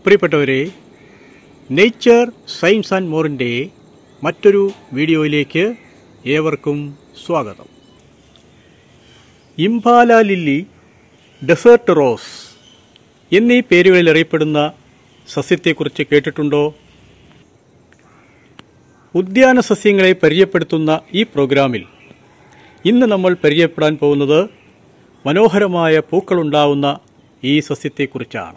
പ്രിയപ്പെട്ടവരെ nature science and മോറിൻ്റെ മറ്റൊരു വീഡിയോയിലേക്ക് ഏവർക്കും സ്വാഗതം ഇംഫാല ലില്ലി ഡെസേർട്ട് റോസ് എന്നീ പേരുകളിൽ അറിയപ്പെടുന്ന സസ്യത്തെക്കുറിച്ച് കേട്ടിട്ടുണ്ടോ ഉദ്യാന സസ്യങ്ങളെ പരിചയപ്പെടുത്തുന്ന ഈ പ്രോഗ്രാമിൽ ഇന്ന് നമ്മൾ പരിചയപ്പെടാൻ പോകുന്നത് മനോഹരമായ പൂക്കളുണ്ടാവുന്ന ഈ സസ്യത്തെക്കുറിച്ചാണ്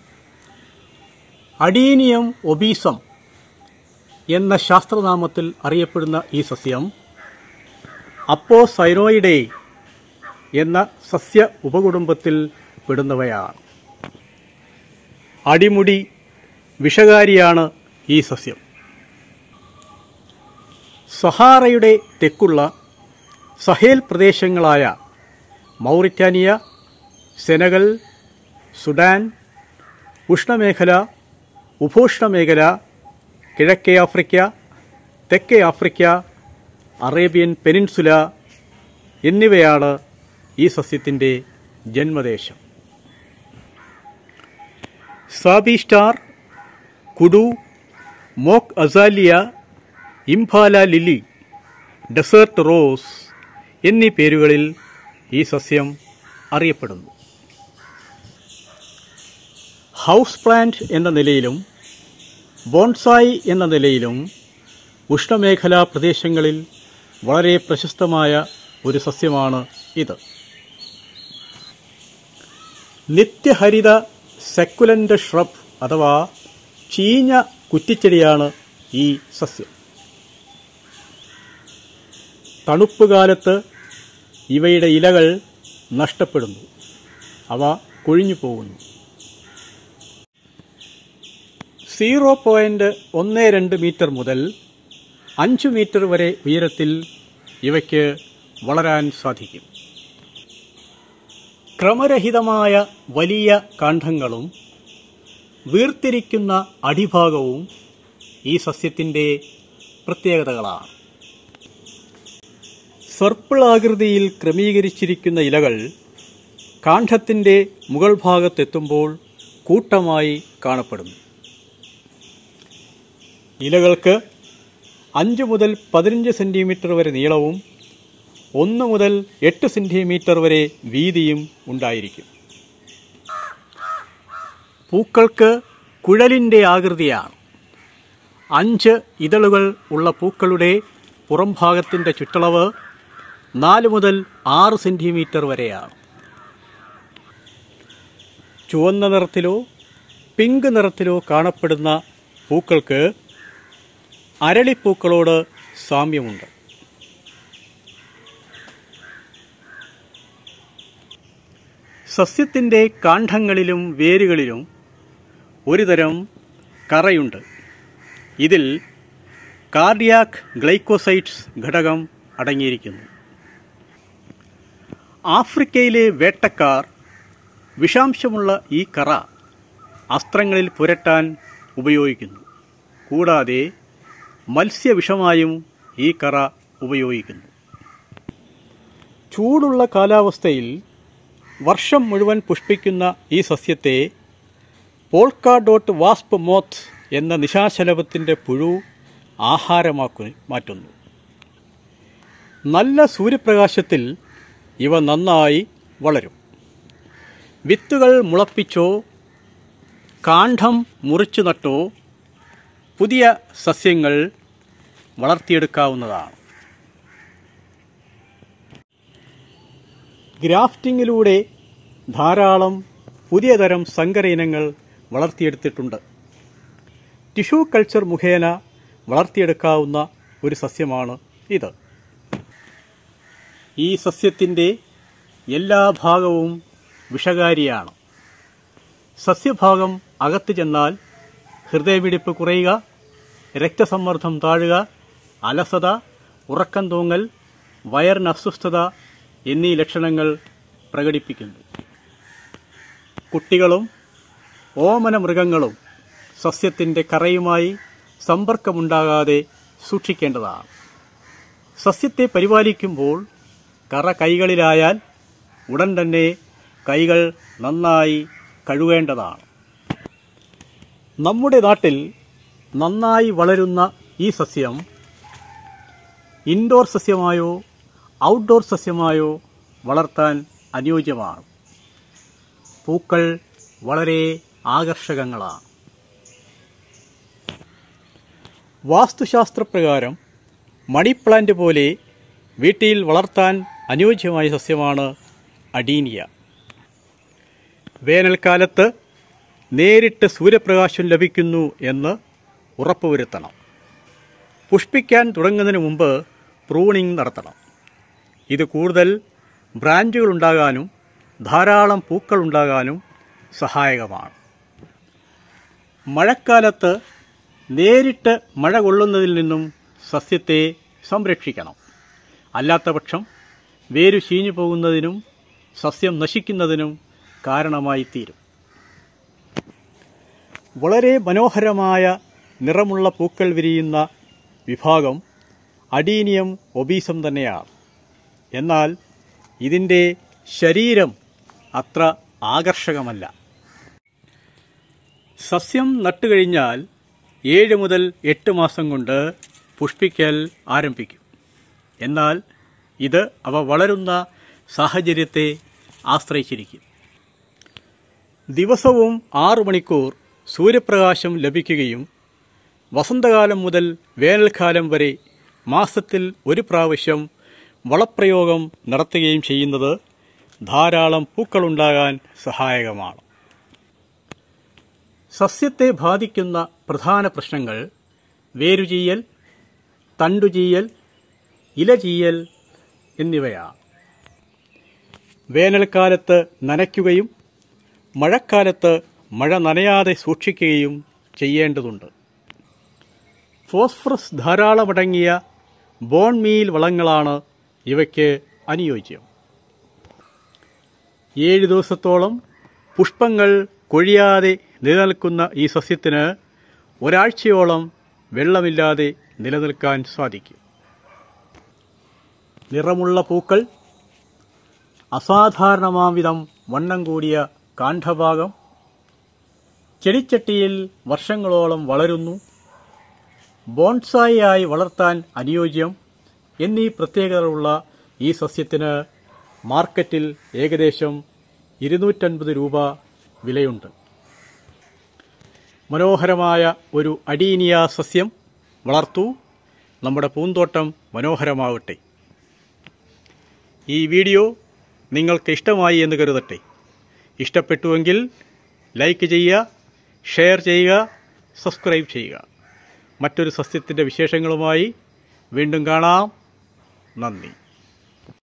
അഡീനിയം ഒബീസം എന്ന ശാസ്ത്രനാമത്തിൽ അറിയപ്പെടുന്ന ഈ സസ്യം അപ്പോസൈറോയിഡേ എന്ന സസ്യ ഉപകുടുംബത്തിൽ പെടുന്നവയാണ് അടിമുടി വിഷകാരിയാണ് ഈ സസ്യം സഹാറയുടെ തെക്കുള്ള സഹേൽ പ്രദേശങ്ങളായ മൗറിറ്റാനിയ സെനഗൽ സുഡാൻ ഉഷ്ണമേഖല ഉപോഷ്ണമേഖല കിഴക്കേ ആഫ്രിക്ക തെക്കേ ആഫ്രിക്ക അറേബ്യൻ പെനിൻസുല എന്നിവയാണ് ഈ സസ്യത്തിൻ്റെ ജന്മദേശം Sabi star kudu mock azalea impala lily desert rose എന്നീ പേരുകളിൽ ഈ സസ്യം അറിയപ്പെടുന്നു ഹൗസ് പ്ലാന്റ് എന്ന നിലയിലും ബോൺസായി എന്ന നിലയിലും ഉഷ്ണമേഖലാ പ്രദേശങ്ങളിൽ വളരെ പ്രശസ്തമായ ഒരു സസ്യമാണ് ഇത് നിത്യഹരിത സെക്കുലൻ്റ് ഷ്രബ് അഥവാ ചീഞ്ഞ കുറ്റിച്ചെടിയാണ് ഈ സസ്യം തണുപ്പ് കാലത്ത് ഇവയുടെ ഇലകൾ നഷ്ടപ്പെടുന്നു അവ കൊഴിഞ്ഞു പോകുന്നു സീറോ പോയിന്റ് ഒന്ന് രണ്ട് മീറ്റർ മുതൽ അഞ്ച് മീറ്റർ വരെ ഉയരത്തിൽ ഇവയ്ക്ക് വളരാൻ സാധിക്കും ക്രമരഹിതമായ വലിയ കാണ്ഡങ്ങളും വീർത്തിരിക്കുന്ന അടിഭാഗവും ഈ സസ്യത്തിൻ്റെ പ്രത്യേകതകളാണ് സർപ്പിൾ ആകൃതിയിൽ ക്രമീകരിച്ചിരിക്കുന്ന ഇലകൾ കാണ്ഡത്തിൻ്റെ മുകൾ ഭാഗത്തെത്തുമ്പോൾ കൂട്ടമായി കാണപ്പെടുന്നു ഇലകൾക്ക് അഞ്ച് മുതൽ പതിനഞ്ച് സെൻറ്റിമീറ്റർ വരെ നീളവും ഒന്ന് മുതൽ എട്ട് സെൻറ്റിമീറ്റർ വരെ വീതിയും ഉണ്ടായിരിക്കും പൂക്കൾക്ക് കുഴലിൻ്റെ ആകൃതിയാണ് അഞ്ച് ഇതളുകൾ ഉള്ള പൂക്കളുടെ പുറംഭാഗത്തിൻ്റെ ചുറ്റളവ് നാല് മുതൽ ആറ് സെൻറ്റിമീറ്റർ വരെയാണ് ചുവന്ന നിറത്തിലോ പിങ്ക് നിറത്തിലോ കാണപ്പെടുന്ന പൂക്കൾക്ക് അരളിപ്പൂക്കളോട് സാമ്യമുണ്ട് സസ്യത്തിൻ്റെ കാണ്ഡങ്ങളിലും വേരുകളിലും ഒരുതരം കറയുണ്ട് ഇതിൽ കാർഡിയാക് ഗ്ലൈക്കോസൈറ്റ്സ് ഘടകം അടങ്ങിയിരിക്കുന്നു ആഫ്രിക്കയിലെ വേട്ടക്കാർ വിഷാംശമുള്ള ഈ കറ അസ്ത്രങ്ങളിൽ പുരട്ടാൻ ഉപയോഗിക്കുന്നു കൂടാതെ മത്സ്യവിഷമായും ഈ കറ ഉപയോഗിക്കുന്നു ചൂടുള്ള കാലാവസ്ഥയിൽ വർഷം മുഴുവൻ പുഷ്പിക്കുന്ന ഈ സസ്യത്തെ പോൾക്ക ഡോട്ട് വാസ്പ് മോത്ത് എന്ന നിശാശലഭത്തിൻ്റെ പുഴു ആഹാരമാക്കു മാറ്റുന്നു നല്ല സൂര്യപ്രകാശത്തിൽ ഇവ നന്നായി വളരും വിത്തുകൾ മുളപ്പിച്ചോ കാണ്ഡം മുറിച്ചു നട്ടോ പുതിയ സസ്യങ്ങൾ വളർത്തിയെടുക്കാവുന്നതാണ് ഗ്രാഫ്റ്റിങ്ങിലൂടെ ധാരാളം പുതിയ തരം സങ്കര ഇനങ്ങൾ വളർത്തിയെടുത്തിട്ടുണ്ട് ടിഷ്യൂ കൾച്ചർ മുഖേന വളർത്തിയെടുക്കാവുന്ന ഒരു സസ്യമാണ് ഇത് ഈ സസ്യത്തിൻ്റെ എല്ലാ ഭാഗവും വിഷകാരിയാണ് സസ്യഭാഗം അകത്ത് ചെന്നാൽ ഹൃദയമിടിപ്പ് കുറയുക രക്തസമ്മർദ്ദം താഴുക അലസത ഉറക്കം തൂങ്ങൽ വയറിന് അസ്വസ്ഥത എന്നീ ലക്ഷണങ്ങൾ പ്രകടിപ്പിക്കുന്നു കുട്ടികളും ഓമന മൃഗങ്ങളും സസ്യത്തിൻ്റെ കറയുമായി സമ്പർക്കമുണ്ടാകാതെ സൂക്ഷിക്കേണ്ടതാണ് സസ്യത്തെ പരിപാലിക്കുമ്പോൾ കറ കൈകളിലായാൽ ഉടൻ തന്നെ കൈകൾ നന്നായി കഴുകേണ്ടതാണ് നമ്മുടെ നാട്ടിൽ നന്നായി വളരുന്ന ഈ സസ്യം ഇൻഡോർ സസ്യമായോ ഔട്ട്ഡോർ സസ്യമായോ വളർത്താൻ അനുയോജ്യമാണ് പൂക്കൾ വളരെ ആകർഷകങ്ങളാണ് വാസ്തുശാസ്ത്രപ്രകാരം മണി പ്ലാന്റ് പോലെ വീട്ടിൽ വളർത്താൻ അനുയോജ്യമായ സസ്യമാണ് അഡീനിയ വേനൽക്കാലത്ത് നേരിട്ട് സൂര്യപ്രകാശം ലഭിക്കുന്നു എന്ന് ഉറപ്പുവരുത്തണം പുഷ്പിക്കാൻ തുടങ്ങുന്നതിന് മുമ്പ് പ്രൂണിംഗ് നടത്തണം ഇത് കൂടുതൽ ബ്രാഞ്ചുകൾ ഉണ്ടാകാനും ധാരാളം പൂക്കൾ ഉണ്ടാകാനും സഹായകമാണ് മഴക്കാലത്ത് നേരിട്ട് മഴ കൊള്ളുന്നതിൽ നിന്നും സസ്യത്തെ സംരക്ഷിക്കണം അല്ലാത്തപക്ഷം വേരു ചീഞ്ഞു പോകുന്നതിനും സസ്യം നശിക്കുന്നതിനും കാരണമായി തീരും വളരെ മനോഹരമായ നിറമുള്ള പൂക്കൾ വിരിയുന്ന വിഭാഗം അഡീനിയം ഒബീസം തന്നെയാണ് എന്നാൽ ഇതിൻ്റെ ശരീരം അത്ര ആകർഷകമല്ല സസ്യം നട്ടുകഴിഞ്ഞാൽ ഏഴ് മുതൽ എട്ട് മാസം കൊണ്ട് പുഷ്പിക്കൽ ആരംഭിക്കും എന്നാൽ ഇത് അവ വളരുന്ന സാഹചര്യത്തെ ആശ്രയിച്ചിരിക്കും ദിവസവും ആറു മണിക്കൂർ സൂര്യപ്രകാശം ലഭിക്കുകയും വസന്തകാലം മുതൽ വേനൽക്കാലം വരെ മാസത്തിൽ ഒരു പ്രാവശ്യം വളപ്രയോഗം നടത്തുകയും ചെയ്യുന്നത് ധാരാളം പൂക്കളുണ്ടാകാൻ സഹായകമാണ് സസ്യത്തെ ബാധിക്കുന്ന പ്രധാന പ്രശ്നങ്ങൾ വേരുചീയൽ തണ്ടുചീയൽ ഇലചീയൽ എന്നിവയാണ് വേനൽക്കാലത്ത് നനയ്ക്കുകയും മഴക്കാലത്ത് മഴ നനയാതെ സൂക്ഷിക്കുകയും ചെയ്യേണ്ടതുണ്ട് ഫോസ്ഫറസ് ധാരാളമടങ്ങിയ ബോൺ മീൽ വളങ്ങളാണ് ഇവയ്ക്ക് അനുയോജ്യം ഏഴ് ദിവസത്തോളം പുഷ്പങ്ങൾ കൊഴിയാതെ നിലനിൽക്കുന്ന ഈ സസ്യത്തിന് ഒരാഴ്ചയോളം വെള്ളമില്ലാതെ നിലനിൽക്കാൻ സാധിക്കും നിറമുള്ള പൂക്കൾ അസാധാരണമാംവിധം വണ്ണം കൂടിയ കാണ്ഡഭാഗം ചെടിച്ചട്ടിയിൽ വർഷങ്ങളോളം വളരുന്നു ബോൺസായി ആയി വളർത്താൻ അനുയോജ്യം എന്നീ പ്രത്യേകതകളുള്ള ഈ സസ്യത്തിന് മാർക്കറ്റിൽ ഏകദേശം ഇരുന്നൂറ്റൻപത് രൂപ വിലയുണ്ട് മനോഹരമായ ഒരു അഡീനിയ സസ്യം വളർത്തൂ നമ്മുടെ പൂന്തോട്ടം മനോഹരമാവട്ടെ ഈ വീഡിയോ നിങ്ങൾക്ക് ഇഷ്ടമായി എന്ന് കരുതട്ടെ ഇഷ്ടപ്പെട്ടുവെങ്കിൽ ലൈക്ക് ചെയ്യുക ഷെയർ ചെയ്യുക സബ്സ്ക്രൈബ് ചെയ്യുക മറ്റൊരു സസ്യത്തിൻ്റെ വിശേഷങ്ങളുമായി വീണ്ടും കാണാം നന്ദി